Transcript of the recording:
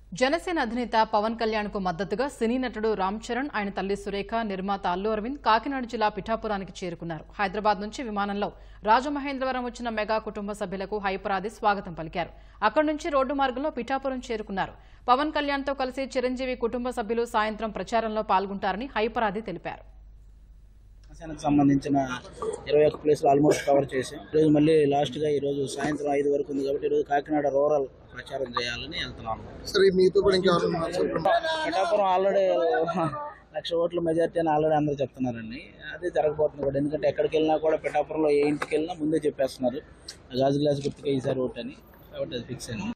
జనసేన అధినేత పవన్ కళ్యాణ్ కు మద్దతుగా సినీ నటుడు రామ్ చరణ్ ఆయన తల్లి సురేఖ నిర్మాత అల్లు అరవింద్ కాకినాడ జిల్లా పిఠాపురానికి చేరుకున్నారు హైదరాబాద్ నుంచి విమానంలో రాజమహేంద్రవరం వచ్చిన మెగా కుటుంబ సభ్యులకు హైపరాది స్వాగతం పలికారు అక్కడి నుంచి రోడ్డు మార్గంలో పిఠాపురం చేరుకున్నారు పవన్ కళ్యాణ్తో కలిసి చిరంజీవి కుటుంబ సభ్యులు సాయంత్రం ప్రచారంలో పాల్గొంటారని హైపరాది తెలిపారు జనసేనకు సంబంధించిన ఇరవై ఒక్క ప్లేస్లు ఆల్మోస్ట్ కవర్ చేసాం ఈరోజు మళ్ళీ లాస్ట్గా ఈరోజు సాయంత్రం ఐదు వరకు ఉంది కాబట్టి ఈరోజు కాకినాడ రూరల్ ప్రచారం చేయాలని వెళ్తున్నాం సరే మీతో కూడా ఇంకెవరు ఉన్నారు చెప్పండి పిఠాపురం ఆల్రెడీ లక్ష ఓట్ల మెజార్టీ అని ఆల్రెడీ అందరూ చెప్తున్నారండి అదే జరగబోతుంది కూడా ఎందుకంటే ఎక్కడికి వెళ్ళినా కూడా పిఠాపురంలో ఏ ఇంటికి వెళ్ళినా ముందే చెప్పేస్తున్నారు గాజు గ్లాస్ గుర్తుగా ఈసారి ఓట్ అని కాబట్టి అది ఫిక్స్ అయింది